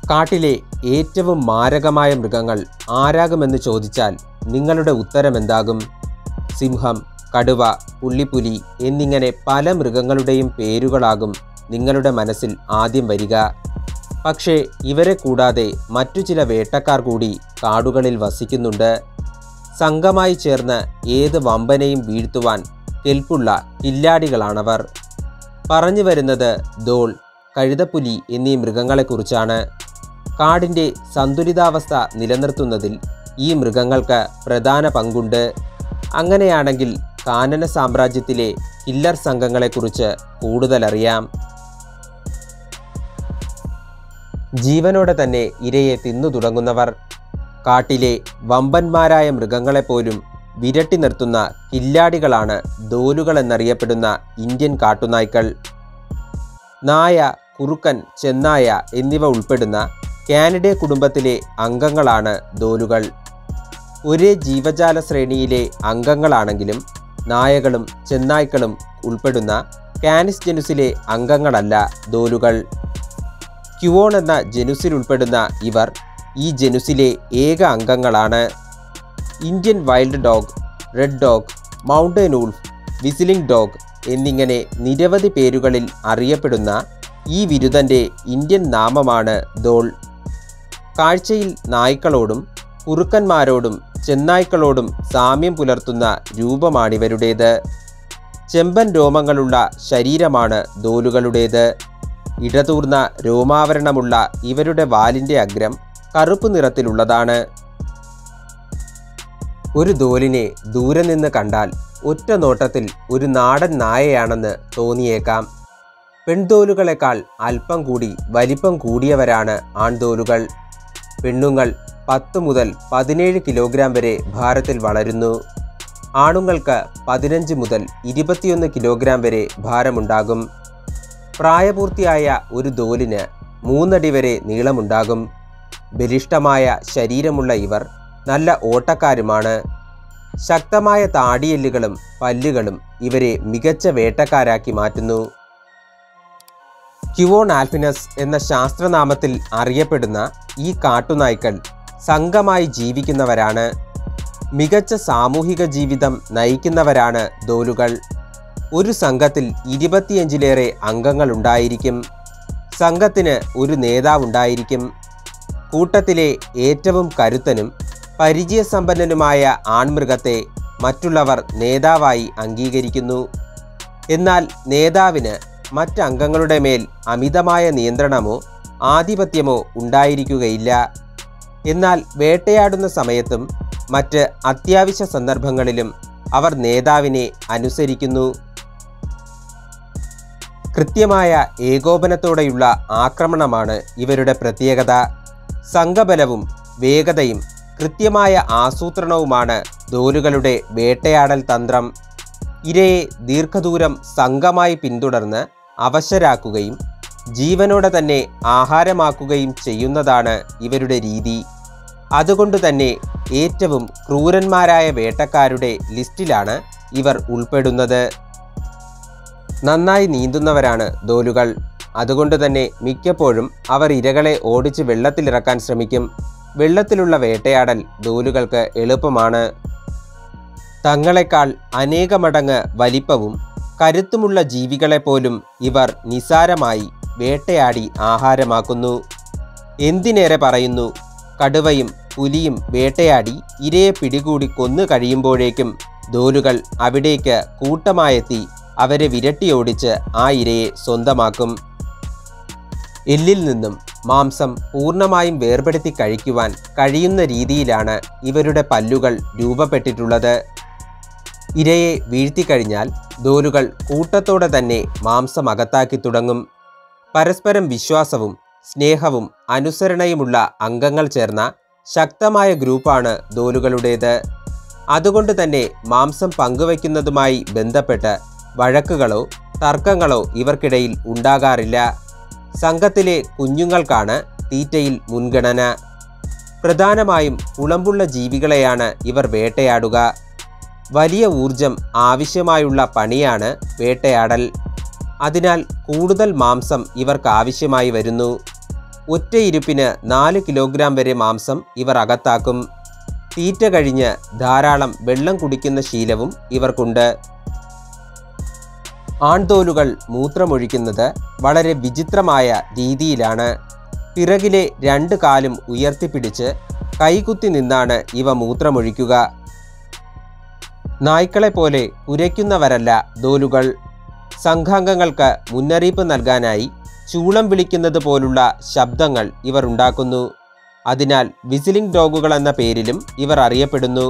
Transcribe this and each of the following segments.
കാട്ടിലെ ഏറ്റവും മാരകമായ മൃഗങ്ങൾ ആരാകുമെന്ന് ചോദിച്ചാൽ നിങ്ങളുടെ ഉത്തരം എന്താകും സിംഹം കടുവ പുള്ളിപ്പുലി എന്നിങ്ങനെ പല മൃഗങ്ങളുടെയും പേരുകളാകും നിങ്ങളുടെ മനസ്സിൽ ആദ്യം വരിക പക്ഷേ ഇവരെ കൂടാതെ മറ്റു ചില വേട്ടക്കാർ കൂടി കാടുകളിൽ വസിക്കുന്നുണ്ട് സംഘമായി ചേർന്ന് ഏത് വമ്പനെയും വീഴ്ത്തുവാൻ കെൽപ്പുള്ള കില്ലാടികളാണവർ പറഞ്ഞു വരുന്നത് ദോൾ കഴുതപ്പുലി എന്നീ മൃഗങ്ങളെക്കുറിച്ചാണ് കാടിൻ്റെ സന്തുലിതാവസ്ഥ നിലനിർത്തുന്നതിൽ ഈ മൃഗങ്ങൾക്ക് പ്രധാന പങ്കുണ്ട് അങ്ങനെയാണെങ്കിൽ കാനന സാമ്രാജ്യത്തിലെ കില്ലർ സംഘങ്ങളെക്കുറിച്ച് കൂടുതലറിയാം ജീവനോടെ തന്നെ ഇരയെ തിന്നു തുടങ്ങുന്നവർ കാട്ടിലെ വമ്പന്മാരായ മൃഗങ്ങളെപ്പോലും വിരട്ടി നിർത്തുന്ന കില്ലാടികളാണ് ദോലുകൾ എന്നറിയപ്പെടുന്ന ഇന്ത്യൻ കാട്ടുനായ്ക്കൾ നായ കുറുക്കൻ ചെന്നായ എന്നിവ ഉൾപ്പെടുന്ന കാനഡെ കുടുംബത്തിലെ അംഗങ്ങളാണ് ദോലുകൾ ഒരേ ജീവജാല ശ്രേണിയിലെ അംഗങ്ങളാണെങ്കിലും നായകളും ചെന്നായ്ക്കളും ഉൾപ്പെടുന്ന കാനിസ് ജനുസിലെ അംഗങ്ങളല്ല ദോലുകൾ ക്യുവോൺ എന്ന ജനുസിൽ ഉൾപ്പെടുന്ന ഇവർ ഈ ജനുസിലെ ഏക അംഗങ്ങളാണ് Indian wild dog red dog mountain wolf whistling dog എന്നിങ്ങനെ നിരവധി പേരുകളിൽ അറിയപ്പെടുന്ന ഈ വിരുദൻ്റെ ഇന്ത്യൻ നാമമാണ് ദോൾ കാഴ്ചയിൽ നായ്ക്കളോടും കുറുക്കന്മാരോടും ചെന്നായ്ക്കളോടും സാമ്യം പുലർത്തുന്ന രൂപമാണിവരുടേത് ചെമ്പൻ രോമങ്ങളുള്ള ശരീരമാണ് ദോലുകളുടേത് ഇടതൂർന്ന രോമാവരണമുള്ള ഇവരുടെ വാലിൻ്റെ അഗ്രം കറുപ്പ് നിറത്തിലുള്ളതാണ് ഒരു ദോലിനെ ദൂരെ നിന്ന് കണ്ടാൽ ഒറ്റ നോട്ടത്തിൽ ഒരു നാടൻ നായയാണെന്ന് തോന്നിയേക്കാം പെൺതോലുകളെക്കാൾ അല്പം കൂടി വലിപ്പം കൂടിയവരാണ് ആൺതോലുകൾ പെണ്ണുങ്ങൾ പത്ത് മുതൽ പതിനേഴ് കിലോഗ്രാം വരെ ഭാരത്തിൽ വളരുന്നു ആണുങ്ങൾക്ക് പതിനഞ്ച് മുതൽ ഇരുപത്തിയൊന്ന് കിലോഗ്രാം വരെ ഭാരമുണ്ടാകും പ്രായപൂർത്തിയായ ഒരു ദോലിന് മൂന്നടി വരെ നീളമുണ്ടാകും ബലിഷ്ഠമായ ശരീരമുള്ള ഇവർ നല്ല ഓട്ടക്കാരുമാണ് ശക്തമായ താടിയെല്ലുകളും പല്ലുകളും ഇവരെ മികച്ച വേട്ടക്കാരാക്കി മാറ്റുന്നു ക്യുവോൺ ആൽഫിനസ് എന്ന ശാസ്ത്രനാമത്തിൽ അറിയപ്പെടുന്ന ഈ കാട്ടുനായ്ക്കൾ സംഘമായി ജീവിക്കുന്നവരാണ് മികച്ച സാമൂഹിക ജീവിതം നയിക്കുന്നവരാണ് ദോലുകൾ ഒരു സംഘത്തിൽ ഇരുപത്തിയഞ്ചിലേറെ അംഗങ്ങളുണ്ടായിരിക്കും സംഘത്തിന് ഒരു നേതാവുണ്ടായിരിക്കും കൂട്ടത്തിലെ ഏറ്റവും കരുത്തനും പരിചയസമ്പന്നനുമായ ആൺമൃഗത്തെ മറ്റുള്ളവർ നേതാവായി അംഗീകരിക്കുന്നു എന്നാൽ നേതാവിന് മറ്റംഗങ്ങളുടെ മേൽ അമിതമായ നിയന്ത്രണമോ ആധിപത്യമോ ഉണ്ടായിരിക്കുകയില്ല എന്നാൽ വേട്ടയാടുന്ന സമയത്തും മറ്റ് അത്യാവശ്യ സന്ദർഭങ്ങളിലും അവർ നേതാവിനെ അനുസരിക്കുന്നു കൃത്യമായ ഏകോപനത്തോടെയുള്ള ആക്രമണമാണ് ഇവരുടെ പ്രത്യേകത സംഘബലവും വേഗതയും കൃത്യമായ ആസൂത്രണവുമാണ് ദോലുകളുടെ വേട്ടയാടൽ തന്ത്രം ഇരയെ ദീർഘദൂരം സംഘമായി പിന്തുടർന്ന് അവശരാക്കുകയും ജീവനോടെ തന്നെ ആഹാരമാക്കുകയും ചെയ്യുന്നതാണ് ഇവരുടെ രീതി അതുകൊണ്ട് തന്നെ ഏറ്റവും ക്രൂരന്മാരായ വേട്ടക്കാരുടെ ലിസ്റ്റിലാണ് ഇവർ ഉൾപ്പെടുന്നത് നന്നായി നീന്തുന്നവരാണ് ദോലുകൾ അതുകൊണ്ട് തന്നെ മിക്കപ്പോഴും അവർ ഇരകളെ ഓടിച്ച് വെള്ളത്തിലിറക്കാൻ ശ്രമിക്കും വെള്ളത്തിലുള്ള വേട്ടയാടൽ ദോലുകൾക്ക് എളുപ്പമാണ് തങ്ങളെക്കാൾ അനേകമടങ്ങ് വലിപ്പവും കരുത്തുമുള്ള ജീവികളെപ്പോലും ഇവർ നിസാരമായി വേട്ടയാടി ആഹാരമാക്കുന്നു എന്തിനേറെ പറയുന്നു കടുവയും പുലിയും വേട്ടയാടി ഇരയെ പിടികൂടി കൊന്നു കഴിയുമ്പോഴേക്കും ദോലുകൾ അവിടേക്ക് കൂട്ടമായെത്തി അവരെ വിരട്ടിയോടിച്ച് ആ ഇരയെ സ്വന്തമാക്കും എല്ലിൽ നിന്നും മാംസം പൂർണ്ണമായും വേർപെടുത്തി കഴിക്കുവാൻ കഴിയുന്ന രീതിയിലാണ് ഇവരുടെ പല്ലുകൾ രൂപപ്പെട്ടിട്ടുള്ളത് ഇരയെ വീഴ്ത്തിക്കഴിഞ്ഞാൽ ദോലുകൾ കൂട്ടത്തോടെ തന്നെ മാംസം അകത്താക്കി തുടങ്ങും പരസ്പരം വിശ്വാസവും സ്നേഹവും അനുസരണയുമുള്ള അംഗങ്ങൾ ചേർന്ന ശക്തമായ ഗ്രൂപ്പാണ് ദോലുകളുടേത് അതുകൊണ്ട് തന്നെ മാംസം പങ്കുവയ്ക്കുന്നതുമായി ബന്ധപ്പെട്ട് വഴക്കുകളോ തർക്കങ്ങളോ ഇവർക്കിടയിൽ ഉണ്ടാകാറില്ല സംഘത്തിലെ കുഞ്ഞുങ്ങൾക്കാണ് തീറ്റയിൽ മുൻഗണന പ്രധാനമായും കുളമ്പുള്ള ജീവികളെയാണ് ഇവർ വേട്ടയാടുക വലിയ ഊർജം ആവശ്യമായുള്ള പണിയാണ് വേട്ടയാടൽ അതിനാൽ കൂടുതൽ മാംസം ഇവർക്ക് ആവശ്യമായി വരുന്നു ഒറ്റയിരുപ്പിന് നാല് കിലോഗ്രാം വരെ മാംസം ഇവർ അകത്താക്കും തീറ്റ കഴിഞ്ഞ് ധാരാളം വെള്ളം കുടിക്കുന്ന ശീലവും ഇവർക്കുണ്ട് ആൺതോലുകൾ മൂത്രമൊഴിക്കുന്നത് വളരെ വിചിത്രമായ രീതിയിലാണ് പിറകിലെ രണ്ട് കാലും ഉയർത്തിപ്പിടിച്ച് കൈകുത്തി നിന്നാണ് ഇവ മൂത്രമൊഴിക്കുക നായ്ക്കളെ പോലെ കുരയ്ക്കുന്നവരല്ല ദോലുകൾ സംഘാംഗങ്ങൾക്ക് മുന്നറിയിപ്പ് നൽകാനായി ചൂളം വിളിക്കുന്നത് പോലുള്ള ശബ്ദങ്ങൾ ഇവർ ഉണ്ടാക്കുന്നു അതിനാൽ വിസിലിംഗ് ഡോഗുകൾ എന്ന പേരിലും ഇവർ അറിയപ്പെടുന്നു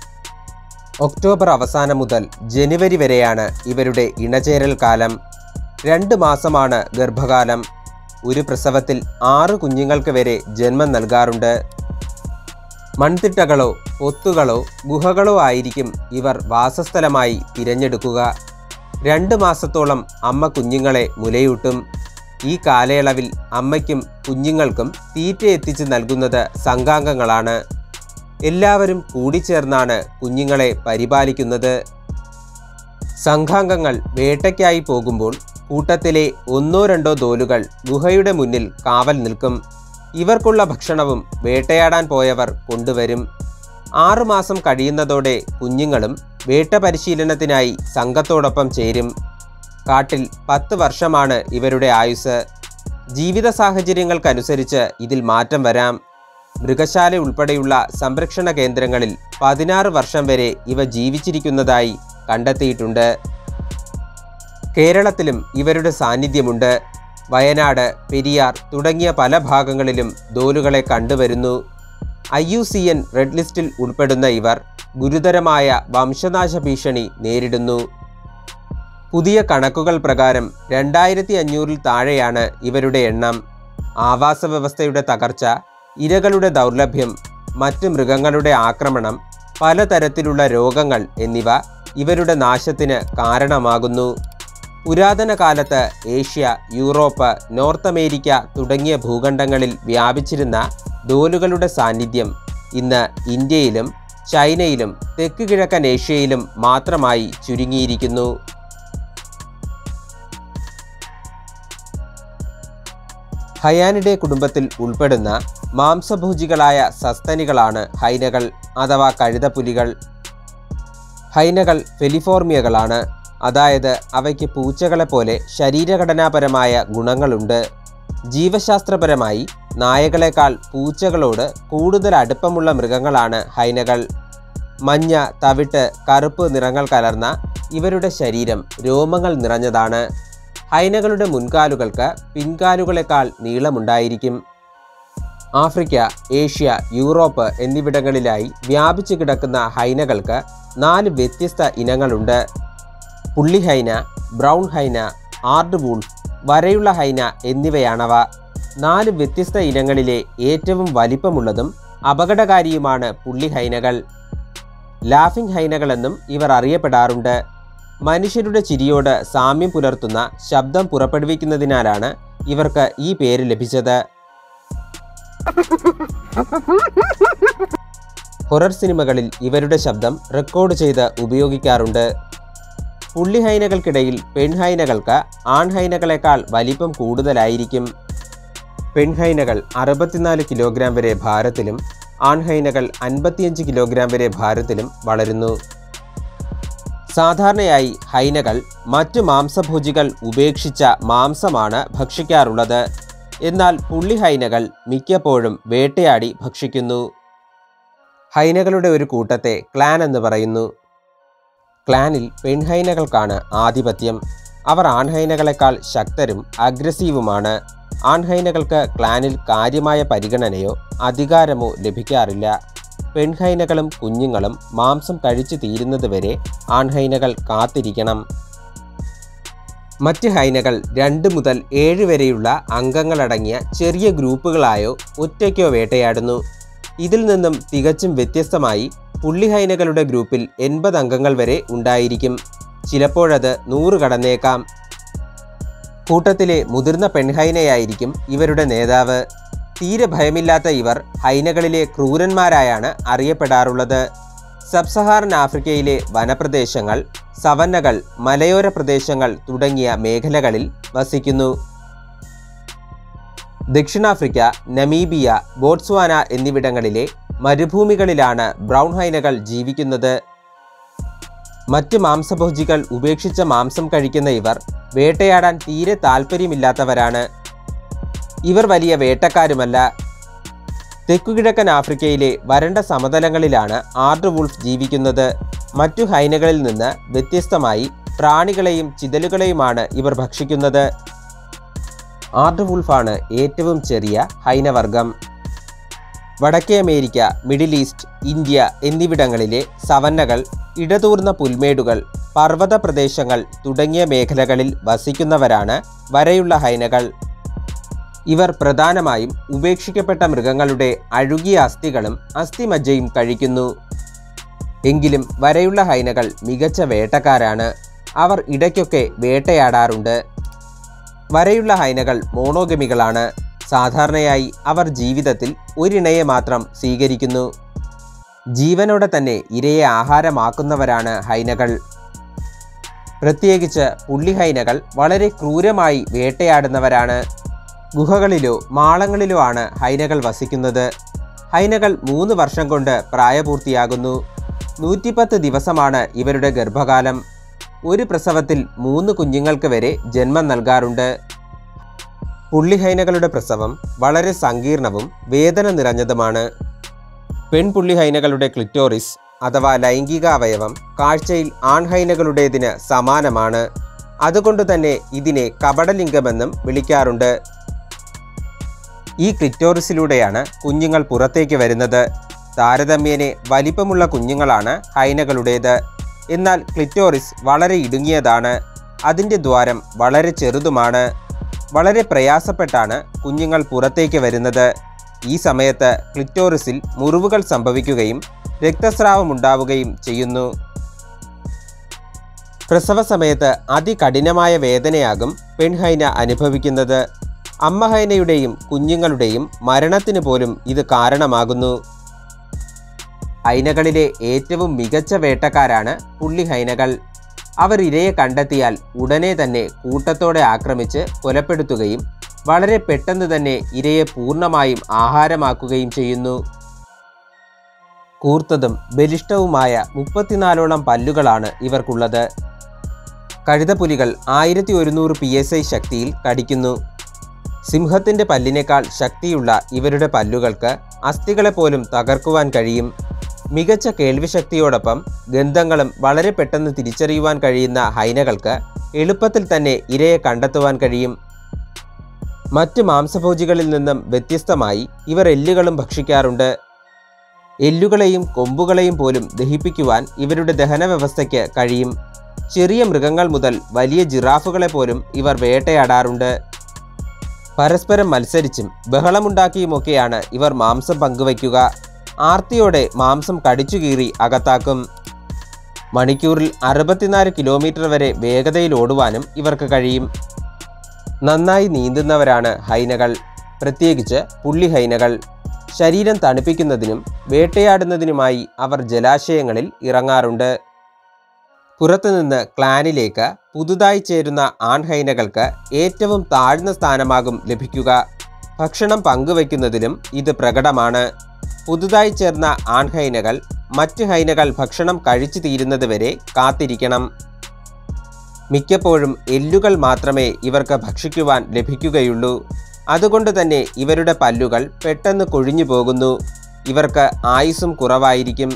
ഒക്ടോബർ അവസാനം മുതൽ ജനുവരി വരെയാണ് ഇവരുടെ ഇണചേരൽ കാലം രണ്ട് മാസമാണ് ഗർഭകാലം ഒരു പ്രസവത്തിൽ ആറ് കുഞ്ഞുങ്ങൾക്ക് വരെ ജന്മം നൽകാറുണ്ട് മൺതിട്ടകളോ പൊത്തുകളോ ഗുഹകളോ ആയിരിക്കും ഇവർ വാസസ്ഥലമായി തിരഞ്ഞെടുക്കുക രണ്ട് മാസത്തോളം അമ്മ കുഞ്ഞുങ്ങളെ മുലയൂട്ടും ഈ കാലയളവിൽ അമ്മയ്ക്കും കുഞ്ഞുങ്ങൾക്കും തീറ്റ എത്തിച്ച് നൽകുന്നത് സംഘാംഗങ്ങളാണ് എല്ലാവരും കൂടിച്ചേർന്നാണ് കുഞ്ഞുങ്ങളെ പരിപാലിക്കുന്നത് സംഘാംഗങ്ങൾ വേട്ടയ്ക്കായി പോകുമ്പോൾ കൂട്ടത്തിലെ ഒന്നോ രണ്ടോ ദോലുകൾ ഗുഹയുടെ മുന്നിൽ കാവൽ നിൽക്കും ഇവർക്കുള്ള ഭക്ഷണവും വേട്ടയാടാൻ പോയവർ കൊണ്ടുവരും ആറുമാസം കഴിയുന്നതോടെ കുഞ്ഞുങ്ങളും വേട്ട പരിശീലനത്തിനായി സംഘത്തോടൊപ്പം ചേരും കാട്ടിൽ പത്ത് വർഷമാണ് ഇവരുടെ ആയുസ് ജീവിത സാഹചര്യങ്ങൾക്കനുസരിച്ച് ഇതിൽ മാറ്റം വരാം മൃഗശാല ഉൾപ്പെടെയുള്ള സംരക്ഷണ കേന്ദ്രങ്ങളിൽ പതിനാറ് വർഷം വരെ ഇവ ജീവിച്ചിരിക്കുന്നതായി കണ്ടെത്തിയിട്ടുണ്ട് കേരളത്തിലും ഇവരുടെ സാന്നിധ്യമുണ്ട് വയനാട് പെരിയാർ തുടങ്ങിയ പല ഭാഗങ്ങളിലും ദോലുകളെ കണ്ടുവരുന്നു I U C N red ലിസ്റ്റിൽ ഉൾപ്പെടുന്ന ഇവർ ഗുരുതരമായ വംശനാശ ഭീഷണി നേരിടുന്നു പുതിയ കണക്കുകൾ പ്രകാരം രണ്ടായിരത്തി അഞ്ഞൂറിൽ താഴെയാണ് ഇവരുടെ എണ്ണം ആവാസ വ്യവസ്ഥയുടെ തകർച്ച ഇരകളുടെ ദൗർലഭ്യം മറ്റ് മൃഗങ്ങളുടെ ആക്രമണം പലതരത്തിലുള്ള രോഗങ്ങൾ എന്നിവ ഇവരുടെ നാശത്തിന് കാരണമാകുന്നു പുരാതന കാലത്ത് ഏഷ്യ യൂറോപ്പ് നോർത്ത് അമേരിക്ക തുടങ്ങിയ ഭൂഖണ്ഡങ്ങളിൽ വ്യാപിച്ചിരുന്ന ഡോലുകളുടെ സാന്നിധ്യം ഇന്ന് ഇന്ത്യയിലും ചൈനയിലും തെക്ക് കിഴക്കൻ ഏഷ്യയിലും മാത്രമായി ചുരുങ്ങിയിരിക്കുന്നു ഹയാനിഡെ കുടുംബത്തിൽ ഉൾപ്പെടുന്ന മാംസഭോജികളായ സസ്തനികളാണ് ഹൈനകൾ അഥവാ കഴുതപ്പുലികൾ ഹൈനകൾ ഫെലിഫോർമിയകളാണ് അതായത് അവയ്ക്ക് പൂച്ചകളെ പോലെ ശരീരഘടനാപരമായ ഗുണങ്ങളുണ്ട് ജീവശാസ്ത്രപരമായി നായകളെക്കാൾ പൂച്ചകളോട് കൂടുതൽ അടുപ്പമുള്ള മൃഗങ്ങളാണ് ഹൈനകൾ മഞ്ഞ തവിട്ട് കറുപ്പ് നിറങ്ങൾ കലർന്ന ഇവരുടെ ശരീരം രോമങ്ങൾ നിറഞ്ഞതാണ് ഹൈനകളുടെ മുൻകാലുകൾക്ക് പിൻകാലുകളെക്കാൾ നീളമുണ്ടായിരിക്കും ആഫ്രിക്ക ഏഷ്യ യൂറോപ്പ് എന്നിവിടങ്ങളിലായി വ്യാപിച്ചു കിടക്കുന്ന ഹൈനകൾക്ക് നാല് വ്യത്യസ്ത ഇനങ്ങളുണ്ട് പുള്ളി ഹൈന ബ്രൗൺ ഹൈന ആർഡ് വൂൾഫ് വരയുള്ള ഹൈന എന്നിവയാണവ നാല് വ്യത്യസ്ത ഇനങ്ങളിലെ ഏറ്റവും വലിപ്പമുള്ളതും അപകടകാരിയുമാണ് പുള്ളി ഹൈനകൾ ലാഫിംഗ് ഹൈനകളെന്നും ഇവർ അറിയപ്പെടാറുണ്ട് മനുഷ്യരുടെ ചിരിയോട് സാമ്യം പുലർത്തുന്ന ശബ്ദം പുറപ്പെടുവിക്കുന്നതിനാലാണ് ഇവർക്ക് ഈ പേര് ലഭിച്ചത് ഹൊറർ സിനിമകളിൽ ഇവരുടെ ശബ്ദം റെക്കോർഡ് ചെയ്ത് ഉപയോഗിക്കാറുണ്ട് പുള്ളിഹൈനകൾക്കിടയിൽ പെൺഹൈനകൾക്ക് ആൺഹൈനകളെക്കാൾ വലിപ്പം കൂടുതലായിരിക്കും പെൺഹൈനകൾ അറുപത്തിനാല് കിലോഗ്രാം വരെ ഭാരത്തിലും ആൺഹൈനകൾ അൻപത്തിയഞ്ച് കിലോഗ്രാം വരെ ഭാരത്തിലും വളരുന്നു സാധാരണയായി ഹൈനകൾ മറ്റു മാംസഭോജികൾ ഉപേക്ഷിച്ച മാംസമാണ് ഭക്ഷിക്കാറുള്ളത് എന്നാൽ പുള്ളി ഹൈനകൾ മിക്കപ്പോഴും വേട്ടയാടി ഭക്ഷിക്കുന്നു ഹൈനകളുടെ ഒരു കൂട്ടത്തെ ക്ലാൻ എന്ന് പറയുന്നു ക്ലാനിൽ പെൺഹൈനകൾക്കാണ് ആധിപത്യം അവർ ആൺഹൈനകളെക്കാൾ ശക്തരും അഗ്രസീവുമാണ് ആൺഹൈനകൾക്ക് ക്ലാനിൽ കാര്യമായ പരിഗണനയോ അധികാരമോ ലഭിക്കാറില്ല പെൺഹൈനകളും കുഞ്ഞുങ്ങളും മാംസം കഴിച്ചു തീരുന്നതുവരെ ആൺഹൈനകൾ കാത്തിരിക്കണം മറ്റ് ഹൈനകൾ രണ്ട് മുതൽ ഏഴ് വരെയുള്ള അംഗങ്ങളടങ്ങിയ ചെറിയ ഗ്രൂപ്പുകളായോ ഒറ്റയ്ക്കോ വേട്ടയാടുന്നു ഇതിൽ നിന്നും തികച്ചും വ്യത്യസ്തമായി പുള്ളി ഹൈനകളുടെ ഗ്രൂപ്പിൽ എൺപത് അംഗങ്ങൾ വരെ ഉണ്ടായിരിക്കും ചിലപ്പോഴത് നൂറ് കടന്നേക്കാം കൂട്ടത്തിലെ മുതിർന്ന പെൺഹൈനയായിരിക്കും ഇവരുടെ നേതാവ് തീരെ ഭയമില്ലാത്ത ഇവർ ഹൈനകളിലെ ക്രൂരന്മാരായാണ് അറിയപ്പെടാറുള്ളത് സബ്സഹാറൻ ആഫ്രിക്കയിലെ വനപ്രദേശങ്ങൾ സവന്നകൾ മലയോര പ്രദേശങ്ങൾ തുടങ്ങിയ മേഖലകളിൽ വസിക്കുന്നു ദക്ഷിണാഫ്രിക്ക നമീബിയ ബോട്സ്വാന എന്നിവിടങ്ങളിലെ മരുഭൂമികളിലാണ് ബ്രൗൺ ഹൈനകൾ ജീവിക്കുന്നത് മറ്റ് മാംസഭോജികൾ ഉപേക്ഷിച്ച മാംസം കഴിക്കുന്ന ഇവർ വേട്ടയാടാൻ തീരെ താല്പര്യമില്ലാത്തവരാണ് ഇവർ വലിയ വേട്ടക്കാരുമല്ല തെക്കുകിഴക്കൻ ആഫ്രിക്കയിലെ വരണ്ട സമതലങ്ങളിലാണ് ആർഡ് വുൾഫ് ജീവിക്കുന്നത് മറ്റു ഹൈനകളിൽ നിന്ന് വ്യത്യസ്തമായി പ്രാണികളെയും ചിതലുകളെയുമാണ് ഇവർ ഭക്ഷിക്കുന്നത് ആർഡ് വുൾഫാണ് ഏറ്റവും ചെറിയ ഹൈനവർഗം വടക്കേ അമേരിക്ക മിഡിൽ ഈസ്റ്റ് ഇന്ത്യ എന്നിവിടങ്ങളിലെ സവന്നകൾ ഇടതൂർന്ന പുൽമേടുകൾ പർവ്വത പ്രദേശങ്ങൾ തുടങ്ങിയ മേഖലകളിൽ വസിക്കുന്നവരാണ് വരയുള്ള ഹൈനകൾ ഇവർ പ്രധാനമായും ഉപേക്ഷിക്കപ്പെട്ട മൃഗങ്ങളുടെ അഴുകിയ അസ്ഥികളും അസ്ഥിമജ്ജയും കഴിക്കുന്നു എങ്കിലും വരയുള്ള ഹൈനകൾ മികച്ച വേട്ടക്കാരാണ് അവർ ഇടയ്ക്കൊക്കെ വേട്ടയാടാറുണ്ട് വരയുള്ള ഹൈനകൾ മോണോഗമികളാണ് സാധാരണയായി അവർ ജീവിതത്തിൽ ഒരിണയെ മാത്രം സ്വീകരിക്കുന്നു ജീവനോടെ തന്നെ ഇരയെ ആഹാരമാക്കുന്നവരാണ് ഹൈനകൾ പ്രത്യേകിച്ച് പുള്ളിഹൈനകൾ വളരെ ക്രൂരമായി വേട്ടയാടുന്നവരാണ് ഗുഹകളിലോ മാളങ്ങളിലോ ആണ് ഹൈനകൾ വസിക്കുന്നത് ഹൈനകൾ മൂന്ന് വർഷം കൊണ്ട് പ്രായപൂർത്തിയാകുന്നു നൂറ്റിപ്പത്ത് ദിവസമാണ് ഇവരുടെ ഗർഭകാലം ഒരു പ്രസവത്തിൽ മൂന്ന് കുഞ്ഞുങ്ങൾക്ക് വരെ ജന്മം നൽകാറുണ്ട് പുള്ളിഹൈനകളുടെ പ്രസവം വളരെ സങ്കീർണവും വേദന നിറഞ്ഞതുമാണ് പെൺപുള്ളിഹൈനകളുടെ ക്ലിറ്റോറിസ് അഥവാ ലൈംഗിക അവയവം കാഴ്ചയിൽ ആൺഹൈനകളുടേതിന് സമാനമാണ് അതുകൊണ്ട് തന്നെ ഇതിനെ കപടലിംഗമെന്നും വിളിക്കാറുണ്ട് ഈ ക്ലിറ്റോറിസിലൂടെയാണ് കുഞ്ഞുങ്ങൾ പുറത്തേക്ക് വരുന്നത് താരതമ്യേനെ വലിപ്പമുള്ള കുഞ്ഞുങ്ങളാണ് ഹൈനകളുടേത് എന്നാൽ ക്ലിറ്റോറിസ് വളരെ ഇടുങ്ങിയതാണ് അതിൻ്റെ ദ്വാരം വളരെ ചെറുതുമാണ് വളരെ പ്രയാസപ്പെട്ടാണ് കുഞ്ഞുങ്ങൾ പുറത്തേക്ക് വരുന്നത് ഈ സമയത്ത് ക്ലിറ്റോറിസിൽ മുറിവുകൾ സംഭവിക്കുകയും രക്തസ്രാവമുണ്ടാവുകയും ചെയ്യുന്നു പ്രസവ സമയത്ത് അതികഠിനമായ വേദനയാകും പെൺഹൈന അനുഭവിക്കുന്നത് അമ്മഹൈനയുടെയും കുഞ്ഞുങ്ങളുടെയും മരണത്തിന് പോലും ഇത് കാരണമാകുന്നു ഹൈനകളിലെ ഏറ്റവും മികച്ച വേട്ടക്കാരാണ് പുള്ളിഹൈനകൾ അവർ ഇരയെ കണ്ടെത്തിയാൽ ഉടനെ തന്നെ കൂട്ടത്തോടെ ആക്രമിച്ച് കൊലപ്പെടുത്തുകയും വളരെ പെട്ടെന്ന് തന്നെ ഇരയെ പൂർണ്ണമായും ആഹാരമാക്കുകയും ചെയ്യുന്നു കൂർത്തതും ബലിഷ്ഠവുമായ മുപ്പത്തിനാലോളം പല്ലുകളാണ് ഇവർക്കുള്ളത് കഴുതപ്പുലികൾ ആയിരത്തി ഒരുന്നൂറ് പി എസ് ഐ ശക്തിയിൽ കടിക്കുന്നു സിംഹത്തിൻ്റെ പല്ലിനേക്കാൾ ശക്തിയുള്ള ഇവരുടെ പല്ലുകൾക്ക് അസ്ഥികളെ പോലും തകർക്കുവാൻ കഴിയും മികച്ച കേൾവിശക്തിയോടൊപ്പം ഗന്ധങ്ങളും വളരെ പെട്ടെന്ന് തിരിച്ചറിയുവാൻ കഴിയുന്ന ഹൈനകൾക്ക് എളുപ്പത്തിൽ തന്നെ ഇരയെ കണ്ടെത്തുവാൻ കഴിയും മറ്റ് മാംസഭോജികളിൽ നിന്നും വ്യത്യസ്തമായി ഇവർ എല്ലുകളും ഭക്ഷിക്കാറുണ്ട് എല്ലുകളെയും കൊമ്പുകളെയും പോലും ദഹിപ്പിക്കുവാൻ ഇവരുടെ ദഹന വ്യവസ്ഥയ്ക്ക് കഴിയും ചെറിയ മൃഗങ്ങൾ മുതൽ വലിയ ജിറാഫുകളെ പോലും ഇവർ വേട്ടയാടാറുണ്ട് പരസ്പരം മത്സരിച്ചും ബഹളമുണ്ടാക്കിയുമൊക്കെയാണ് ഇവർ മാംസം പങ്കുവയ്ക്കുക ആർത്തിയോടെ മാംസം കടിച്ചു കീറി അകത്താക്കും മണിക്കൂറിൽ അറുപത്തിനാല് കിലോമീറ്റർ വരെ വേഗതയിൽ ഓടുവാനും ഇവർക്ക് കഴിയും നന്നായി നീന്തുന്നവരാണ് ഹൈനകൾ പ്രത്യേകിച്ച് പുള്ളി ഹൈനകൾ ശരീരം തണുപ്പിക്കുന്നതിനും വേട്ടയാടുന്നതിനുമായി അവർ ജലാശയങ്ങളിൽ ഇറങ്ങാറുണ്ട് പുറത്തുനിന്ന് ക്ലാനിലേക്ക് പുതുതായി ചേരുന്ന ആൺഹൈനകൾക്ക് ഏറ്റവും താഴ്ന്ന സ്ഥാനമാകും ലഭിക്കുക ഭക്ഷണം പങ്കുവയ്ക്കുന്നതിലും ഇത് പ്രകടമാണ് പുതുതായി ചേർന്ന ആൺഹൈനകൾ മറ്റ് ഹൈനകൾ ഭക്ഷണം കഴിച്ചു തീരുന്നത് വരെ കാത്തിരിക്കണം മിക്കപ്പോഴും എല്ലുകൾ മാത്രമേ ഇവർക്ക് ഭക്ഷിക്കുവാൻ ലഭിക്കുകയുള്ളൂ അതുകൊണ്ട് തന്നെ ഇവരുടെ പല്ലുകൾ പെട്ടെന്ന് കൊഴിഞ്ഞു പോകുന്നു ഇവർക്ക് ആയുസ്സും കുറവായിരിക്കും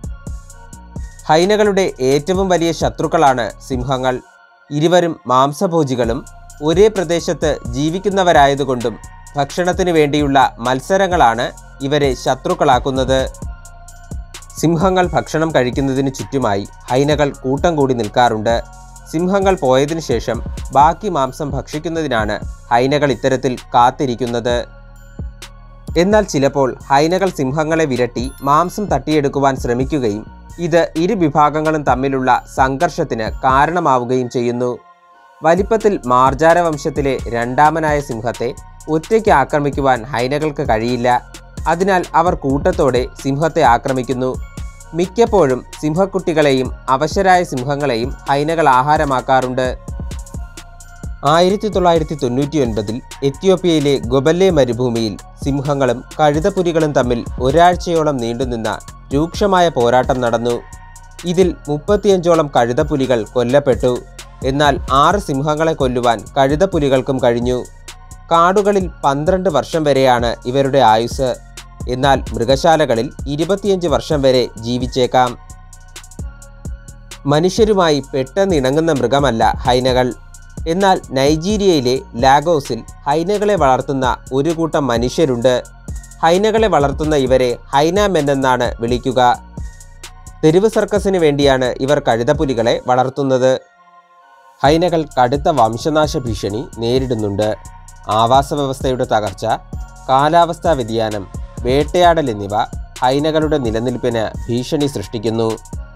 ഹൈനകളുടെ ഏറ്റവും വലിയ ശത്രുക്കളാണ് സിംഹങ്ങൾ ഇരുവരും മാംസഭോജികളും ഒരേ പ്രദേശത്ത് ജീവിക്കുന്നവരായതുകൊണ്ടും ഭക്ഷണത്തിന് വേണ്ടിയുള്ള മത്സരങ്ങളാണ് ഇവരെ ശത്രുക്കളാക്കുന്നത് സിംഹങ്ങൾ ഭക്ഷണം കഴിക്കുന്നതിന് ചുറ്റുമായി ഹൈനകൾ കൂട്ടം കൂടി നിൽക്കാറുണ്ട് സിംഹങ്ങൾ പോയതിനു ശേഷം ബാക്കി മാംസം ഭക്ഷിക്കുന്നതിനാണ് ഹൈനകൾ ഇത്തരത്തിൽ കാത്തിരിക്കുന്നത് എന്നാൽ ചിലപ്പോൾ ഹൈനകൾ സിംഹങ്ങളെ വിരട്ടി മാംസം തട്ടിയെടുക്കുവാൻ ശ്രമിക്കുകയും ഇത് ഇരു വിഭാഗങ്ങളും തമ്മിലുള്ള സംഘർഷത്തിന് കാരണമാവുകയും ചെയ്യുന്നു വലിപ്പത്തിൽ മാർജാര വംശത്തിലെ രണ്ടാമനായ സിംഹത്തെ ഒറ്റയ്ക്ക് ആക്രമിക്കുവാൻ ഹൈനകൾക്ക് കഴിയില്ല അതിനാൽ അവർ കൂട്ടത്തോടെ സിംഹത്തെ ആക്രമിക്കുന്നു മിക്കപ്പോഴും സിംഹക്കുട്ടികളെയും അവശരായ സിംഹങ്ങളെയും ഹൈനകൾ ആഹാരമാക്കാറുണ്ട് ആയിരത്തി തൊള്ളായിരത്തി തൊണ്ണൂറ്റി ഒൻപതിൽ എത്യോപ്യയിലെ ഗൊബല്ലെ മരുഭൂമിയിൽ സിംഹങ്ങളും കഴുതപ്പുലികളും തമ്മിൽ ഒരാഴ്ചയോളം നീണ്ടുനിന്ന രൂക്ഷമായ പോരാട്ടം നടന്നു ഇതിൽ മുപ്പത്തിയഞ്ചോളം കഴുതപ്പുലികൾ കൊല്ലപ്പെട്ടു എന്നാൽ ആറ് സിംഹങ്ങളെ കൊല്ലുവാൻ കഴുതപ്പുലികൾക്കും കഴിഞ്ഞു കാടുകളിൽ പന്ത്രണ്ട് വർഷം വരെയാണ് ഇവരുടെ ആയുസ് എന്നാൽ മൃഗശാലകളിൽ ഇരുപത്തിയഞ്ച് വർഷം വരെ ജീവിച്ചേക്കാം മനുഷ്യരുമായി പെട്ടെന്ന് ഇണങ്ങുന്ന മൃഗമല്ല ഹൈനകൾ എന്നാൽ നൈജീരിയയിലെ ലാഗോസിൽ ഹൈനകളെ വളർത്തുന്ന ഒരു കൂട്ടം മനുഷ്യരുണ്ട് ഹൈനകളെ വളർത്തുന്ന ഇവരെ ഹൈനാമെൻ എന്നാണ് വിളിക്കുക തെരുവ് സർക്കസിന് വേണ്ടിയാണ് ഇവർ കഴുതപ്പുലികളെ വളർത്തുന്നത് ഹൈനകൾ കടുത്ത വംശനാശ ഭീഷണി നേരിടുന്നുണ്ട് ആവാസ വ്യവസ്ഥയുടെ തകർച്ച കാലാവസ്ഥാ വ്യതിയാനം വേട്ടയാടൽ എന്നിവ ഹൈനകളുടെ നിലനിൽപ്പിന് ഭീഷണി സൃഷ്ടിക്കുന്നു